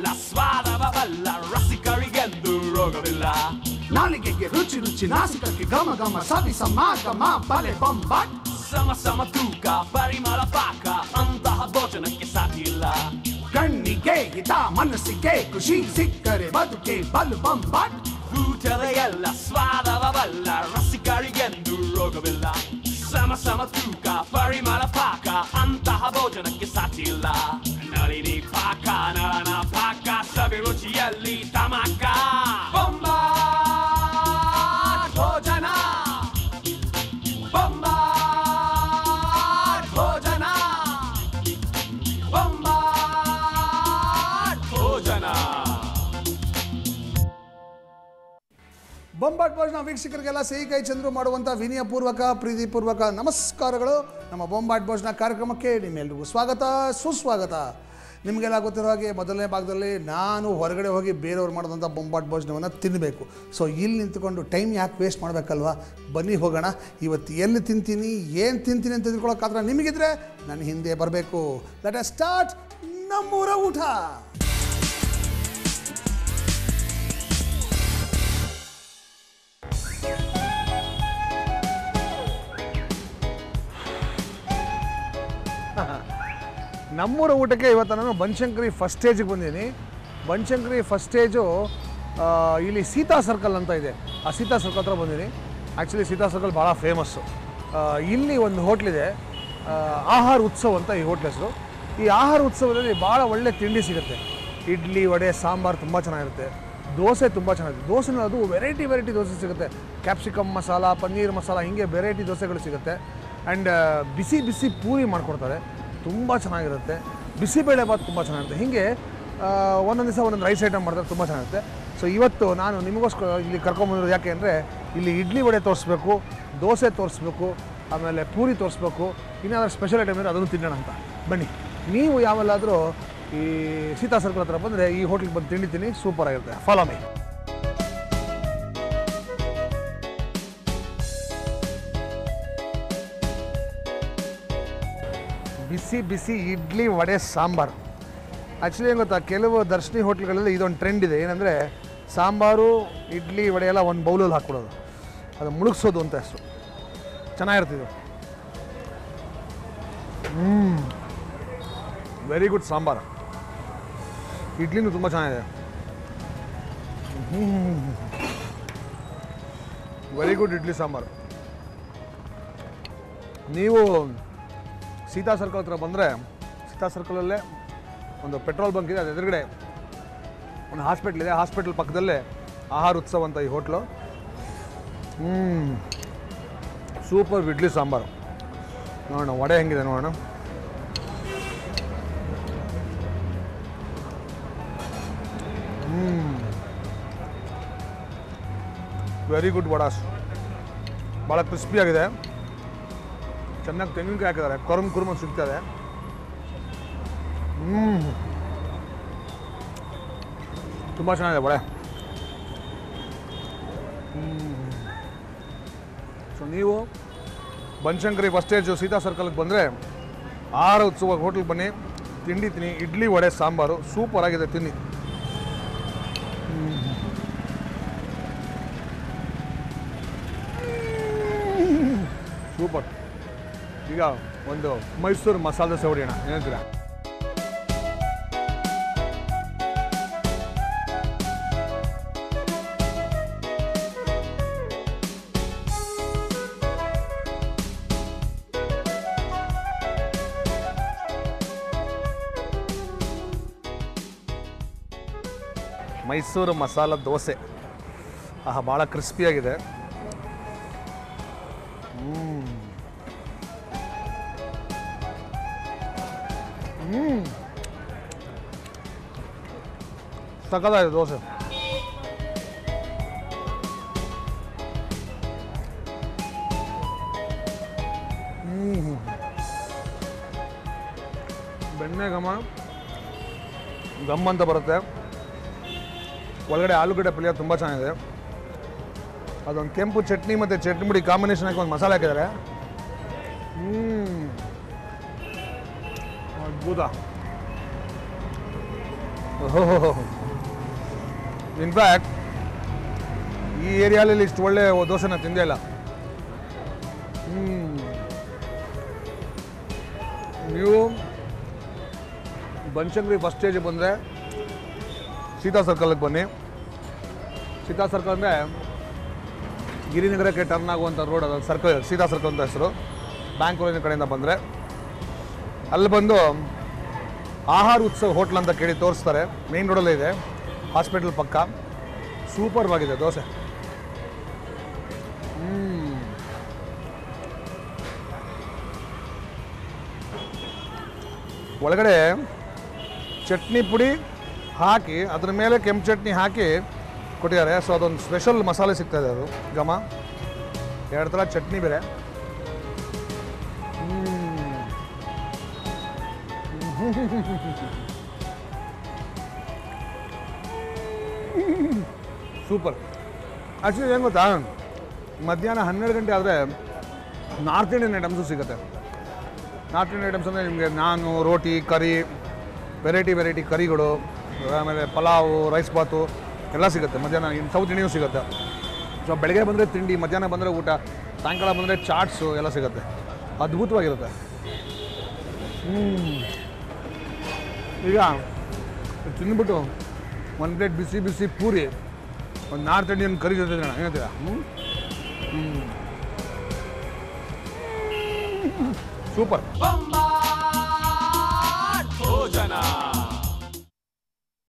ಎಲ್ಲ ಸ್ವಾದವ ಬಲ್ಲ ರಸಿಕರಿಗೆಂದು ರೋಗವಿಲ್ಲ ನಾಲಿಗೆಗೆ ರುಚಿ ರುಚಿ ನಾಸಿಕಕ್ಕೆ ಘಮ ಘಮ ಸವಿ ಸಮಾಗಮ ಬಲೆ ಬೊಂಬಾಟ್ ಸಮ ಸಮ ತೂಕ ಪರಿಮಳ ಪಾಕ ಅಂತಹ ಭೋಜನಕ್ಕೆ ಸಾಟಿಲ್ಲ ಕಣ್ಣಿಗೆ ಹಿತ ಮನಸ್ಸಿಗೆ ಖುಷಿ ಸಿಕ್ಕರೆ ಬದುಕೆ ಬಲು ಬೊಂಬಾಟ್ ಊಟದ ಎಲ್ಲ ಸ್ವಾದವ ಬಲ್ಲ ರಸಿಕರಿಗೆಂದು ರೋಗವಿಲ್ಲ ಸಮ ಸಮ ತೂಕ ಪರಿಮಳ ಪಾಕ ಅಂತಹ ಭೋಜನಕ್ಕೆ ಸಾಟಿಲ್ಲ ನಳಿನಿ ಪಾಕ ನಳನ ಪಾಕ ಸವಿ ರುಚಿಯಲ್ಲಿ ತಮಕ ಬೊಂಬ ಭೋಜನ ಬೊಂಬ ಭೋಜನ ಬೊಂಬ ಭೋಜನ ಬೊಂಬಾಟ್ ಭೋಜನ ವೀಕ್ಷಕರಿಗೆಲ್ಲ ಸಿಹಿ ಕೈ ಚಂದ್ರು ಮಾಡುವಂಥ ವಿನಯಪೂರ್ವಕ ಪ್ರೀತಿಪೂರ್ವಕ ನಮಸ್ಕಾರಗಳು ನಮ್ಮ ಬೊಂಬಾಟ್ ಭೋಜನ ಕಾರ್ಯಕ್ರಮಕ್ಕೆ ನಿಮ್ಮೆಲ್ರಿಗೂ ಸ್ವಾಗತ ಸುಸ್ವಾಗತ ನಿಮಗೆಲ್ಲ ಗೊತ್ತಿರೋ ಹಾಗೆ ಮೊದಲನೇ ಭಾಗದಲ್ಲಿ ನಾನು ಹೊರಗಡೆ ಹೋಗಿ ಬೇರೆಯವ್ರು ಮಾಡೋದಂಥ ಬೊಂಬಾಟ್ ಭೋಜನವನ್ನು ತಿನ್ನಬೇಕು ಸೊ ಇಲ್ಲಿ ನಿಂತ್ಕೊಂಡು ಟೈಮ್ ಯಾಕೆ ವೇಸ್ಟ್ ಮಾಡಬೇಕಲ್ವಾ ಬನ್ನಿ ಹೋಗೋಣ ಇವತ್ತು ಎಲ್ಲಿ ತಿಂತೀನಿ ಏನು ತಿಂತೀನಿ ಅಂತ ತಿಳ್ಕೊಳ್ಳೋಕ್ಕಾದ್ರೆ ನಿಮಗಿದ್ರೆ ನನ್ನ ಹಿಂದೆ ಬರಬೇಕು ಲೆಟ್ ಎ ಸ್ಟಾರ್ಟ್ ನಮ್ಮೂರ ಊಟ ನಮ್ಮೂರ ಊಟಕ್ಕೆ ಇವತ್ತು ನಾನು ಬನಶಂಕರಿ ಫಸ್ಟ್ ಸ್ಟೇಜಿಗೆ ಬಂದಿದ್ದೀನಿ ಬನಶಂಕರಿ ಫಸ್ಟ್ ಸ್ಟೇಜು ಆ, ಇಲ್ಲಿ ಸೀತಾ ಸರ್ಕಲ್ ಅಂತ ಇದೆ ಆ ಸೀತಾ ಸರ್ಕಲ್ ಹತ್ರ ಬಂದಿದ್ದೀನಿ ಆ್ಯಕ್ಚುಲಿ ಸೀತಾ ಸರ್ಕಲ್ ಭಾಳ ಫೇಮಸ್ಸು ಇಲ್ಲಿ ಒಂದು ಹೋಟ್ಲಿದೆ ಆ, ಆಹಾರ ಉತ್ಸವ ಅಂತ ಈ ಹೋಟ್ಲ್ ಹೆಸರು ಈ ಆಹಾರ ಉತ್ಸವದಲ್ಲಿ ಭಾಳ ಒಳ್ಳೆ ತಿಂಡಿ ಸಿಗುತ್ತೆ ಇಡ್ಲಿ ವಡೆ ಸಾಂಬಾರು ತುಂಬ ಚೆನ್ನಾಗಿರುತ್ತೆ ದೋಸೆ ತುಂಬ ಚೆನ್ನಾಗಿರುತ್ತೆ ದೋಸೆನ ಅದು ವೆರೈಟಿ ವೆರೈಟಿ ದೋಸೆ ಸಿಗುತ್ತೆ ಕ್ಯಾಪ್ಸಿಕಮ್ ಮಸಾಲ ಪನ್ನೀರ್ ಮಸಾಲ ಹೀಗೆ ವೆರೈಟಿ ದೋಸೆಗಳು ಸಿಗುತ್ತೆ ಆ್ಯಂಡ್ ಬಿಸಿ ಬಿಸಿ ಪೂರಿ ಮಾಡಿಕೊಡ್ತಾರೆ ತುಂಬ ಚೆನ್ನಾಗಿರುತ್ತೆ ಬಿಸಿಬೇಳೆ ಭಾತ್ ತುಂಬ ಚೆನ್ನಾಗಿರುತ್ತೆ ಹೀಗೆ ಆ, ಒಂದೊಂದು ದಿವಸ ಒಂದೊಂದು ರೈಸ್ ಐಟಮ್ ಮಾಡ್ತಾರೆ ತುಂಬ ಚೆನ್ನಾಗಿರುತ್ತೆ ಸೊ ಇವತ್ತು ನಾನು ನಿಮಗೋಸ್ಕರ ಇಲ್ಲಿ ಕರ್ಕೊಂಬಂದಿರೋದು ಯಾಕೆ ಅಂದರೆ ಇಲ್ಲಿ ಇಡ್ಲಿ ವಡೆ ತೋರಿಸ್ಬೇಕು ದೋಸೆ ತೋರಿಸ್ಬೇಕು ಆಮೇಲೆ ಪೂರಿ ತೋರಿಸ್ಬೇಕು ಇನ್ನಾದ್ರೂ ಸ್ಪೆಷಲ್ ಐಟಮ್ ಇದ್ರೆ ಅದನ್ನು ತಿನ್ನೋಣ ಅಂತ ಬನ್ನಿ ನೀವು ಯಾವೆಲ್ಲಾದರೂ ಈ ಸೀತಾ ಸರ್ಕಲ್ ಹತ್ರ ಬಂದರೆ ಈ ಹೋಟ್ಲಿಗೆ ಬಂದು ತಿಂಡಿ ತಿನ್ನಿ ಸೂಪರ್ ಆಗಿರುತ್ತೆ ಫಾಲೋ ಮೀ ಬಿಸಿ ಬಿಸಿ ಇಡ್ಲಿ ವಡೆ ಸಾಂಬಾರು ಆ್ಯಕ್ಚುಲಿ ಏನು ಗೊತ್ತಾ ಕೆಲವು ದರ್ಶನಿ ಹೋಟ್ಲ್ಗಳಲ್ಲಿ ಇದೊಂದು ಟ್ರೆಂಡ್ ಇದೆ ಏನಂದರೆ ಸಾಂಬಾರು ಇಡ್ಲಿ ವಡೆ ಎಲ್ಲ ಒಂದು ಬೌಲಲ್ಲಿ ಹಾಕ್ಬಿಡೋದು ಅದು ಮುಳುಗ್ಸೋದು ಅಂತ ಹೆಸರು ಚೆನ್ನಾಗಿರ್ತಿದ್ದು ಹ್ಞೂ ವೆರಿ ಗುಡ್ ಸಾಂಬಾರು ಇಡ್ಲಿನೂ ತುಂಬ ಚೆನ್ನಾಗಿದೆ ವೆರಿ ಗುಡ್ ಇಡ್ಲಿ ಸಾಂಬಾರು ನೀವು ಸೀತಾ ಸರ್ಕಲ್ ಹತ್ರ ಬಂದರೆ ಸೀತಾ ಸರ್ಕಲಲ್ಲೇ ಒಂದು ಪೆಟ್ರೋಲ್ ಬಂಕ್ ಇದೆ ಅದ್ರ ಎದುರುಗಡೆ ಒಂದು ಹಾಸ್ಪಿಟ್ಲ್ ಇದೆ ಹಾಸ್ಪಿಟ್ಲ್ ಪಕ್ಕದಲ್ಲೇ ಆಹಾರ ಉತ್ಸವ ಅಂತ ಈ ಹೋಟ್ಲು ಹ್ಞೂ ಸೂಪರ್ ಇಡ್ಲಿ ಸಾಂಬಾರು ನೋಡೋಣ ವಡೆ ಹೆಂಗಿದೆ ನೋಡೋಣ ವೆರಿ ಗುಡ್ ವಡಾಸ್ ಭಾಳ ಕ್ರಿಸ್ಪಿಯಾಗಿದೆ ಚೆನ್ನಾಗಿ ತೆಂಗಿನಕಾಯಿ ಹಾಕಿದ್ದಾರೆ ಕರುಮ್ ಕುರುಮ ಸಿಗ್ತದೆ ಹ್ಞೂ ತುಂಬ ಚೆನ್ನಾಗಿದೆ ವಡೆ ಸೊ ನೀವು ಬನಶಂಕರಿ ಫಸ್ಟ್ ಸ್ಟೇಜು ಸೀತಾ ಸರ್ಕಲ್ಗೆ ಬಂದರೆ ಆಹಾರ ಉತ್ಸವ ಹೋಟ್ಲಿಗೆ ಬನ್ನಿ ತಿಂಡಿ ತಿನ್ನಿ ಇಡ್ಲಿ ವಡೆ ಸಾಂಬಾರು ಸೂಪರ್ ಆಗಿದೆ ತಿನ್ನಿ ಸೂಪರ್ ಈಗ ಒಂದು ಮೈಸೂರು ಮಸಾಲೆ ದೋಸೆ ಹೊಡಿಯೋಣ ಏನಂತೀರಾ ಮೈಸೂರು ಮಸಾಲ ದೋಸೆ ಆಹಾ ಭಾಳ ಕ್ರಿಸ್ಪಿಯಾಗಿದೆ ಸಕ್ಕದಾಗಿದೆ ದೋಸೆ ಹ್ಮ್. ಬೆಣ್ಣೆ ಘಮ ಗಮ್ ಅಂತ ಬರುತ್ತೆ ಒಳಗಡೆ ಆಲೂಗಡ್ಡೆ ಪಲ್ಯ ತುಂಬ ಚೆನ್ನಾಗಿದೆ ಅದೊಂದು ಕೆಂಪು ಚಟ್ನಿ ಮತ್ತು ಚಟ್ನಿ ಮುಡಿ ಕಾಂಬಿನೇಷನ್ ಹಾಕಿ ಒಂದು ಮಸಾಲೆ ಹಾಕಿದ್ದಾರೆ ಹ್ಞೂ ಅದ್ಭುತ ಇನ್ಫ್ಯಾಕ್ಟ್ ಈ ಏರಿಯಾದಲ್ಲಿ ಇಷ್ಟು ಒಳ್ಳೆ ದೋಸೆನ ತಿಂದೇ ಇಲ್ಲ ಹ್ಮ್. ನೀವು ಬನಶಂಕರಿ ಫಸ್ಟ್ ಸ್ಟೇಜಿಗೆ ಬಂದರೆ ಸೀತಾ ಸರ್ಕಲ್ಗೆ ಬನ್ನಿ ಸೀತಾ ಸರ್ಕಲ್ ಅಂದರೆ ಗಿರಿನಗರಕ್ಕೆ ಟರ್ನ್ ಆಗುವಂಥ ರೋಡ್ ಅದು ಸರ್ಕಲ್ ಸೀತಾ ಸರ್ಕಲ್ ಅಂತ ಹೆಸರು ಬ್ಯಾಂಕ್ ರೋಡಿನ ಕಡೆಯಿಂದ ಬಂದರೆ ಅಲ್ಲಿ ಬಂದು ಆಹಾರ ಉತ್ಸವ ಹೋಟ್ಲ್ ಅಂತ ಕೇಳಿ ತೋರಿಸ್ತಾರೆ ಮೇನ್ ರೋಡಲ್ಲೇ ಇದೆ ಹಾಸ್ಪಿಟಲ್ ಪಕ್ಕ ಸೂಪರ್ ಆಗಿದೆ ದೋಸೆ ಹ್ಮ್. ಒಳಗಡೆ ಚಟ್ನಿ ಪುಡಿ ಹಾಕಿ ಅದ್ರ ಮೇಲೆ ಕೆಂಪು ಚಟ್ನಿ ಹಾಕಿ ಕೊಟ್ಟಿದ್ದಾರೆ ಸೊ ಅದೊಂದು ಸ್ಪೆಷಲ್ ಮಸಾಲೆ ಸಿಗ್ತದೆ ಅದು ಘಮ ಎರಡು ಥರ ಚಟ್ನಿ ಬೇರೆ ಸೂಪರ್ ಆ್ಯಕ್ಚುಲಿ ಏನು ಗೊತ್ತಾ ಮಧ್ಯಾಹ್ನ ಹನ್ನೆರಡು ಗಂಟೆ ಆದರೆ ನಾರ್ತ್ ಇಂಡಿಯನ್ ಐಟಮ್ಸು ಸಿಗುತ್ತೆ ನಾರ್ತ್ ಇಂಡಿಯನ್ ಐಟಮ್ಸ್ ಅಂದರೆ ನಿಮಗೆ ನಾನು ರೋಟಿ ಕರಿ ವೆರೈಟಿ ವೆರೈಟಿ ಕರಿಗಳು ಆಮೇಲೆ ಪಲಾವು ರೈಸ್ ಬಾತು ಎಲ್ಲ ಸಿಗುತ್ತೆ ಮಧ್ಯಾಹ್ನ ಇನ್ನು ಸೌತ್ ಇಂಡಿಯನ್ ಸಿಗುತ್ತೆ ಸೊ ಬೆಳಗ್ಗೆ ಬಂದರೆ ತಿಂಡಿ ಮಧ್ಯಾಹ್ನ ಬಂದರೆ ಊಟ ಸಾಯಂಕಾಲ ಬಂದರೆ ಚಾಟ್ಸು ಎಲ್ಲ ಸಿಗುತ್ತೆ ಅದ್ಭುತವಾಗಿರುತ್ತೆ ಹ್ಮ್. ಈಗ ತಿಂದ್ಬಿಟ್ಟು ಒಂದು ಪ್ಲೇಟ್ ಬಿಸಿ ಬಿಸಿ ಪೂರಿ ಒಂದು ನಾರ್ತ್ ಇಂಡಿಯನ್ ಕರಿ ಜೊತೆ ತಿನ್ನೋಣ ಏನಂತೀರಾ ಹ್ಞೂ ಸೂಪರ್ ಬೊಂಬಾಟ್ ಭೋಜನ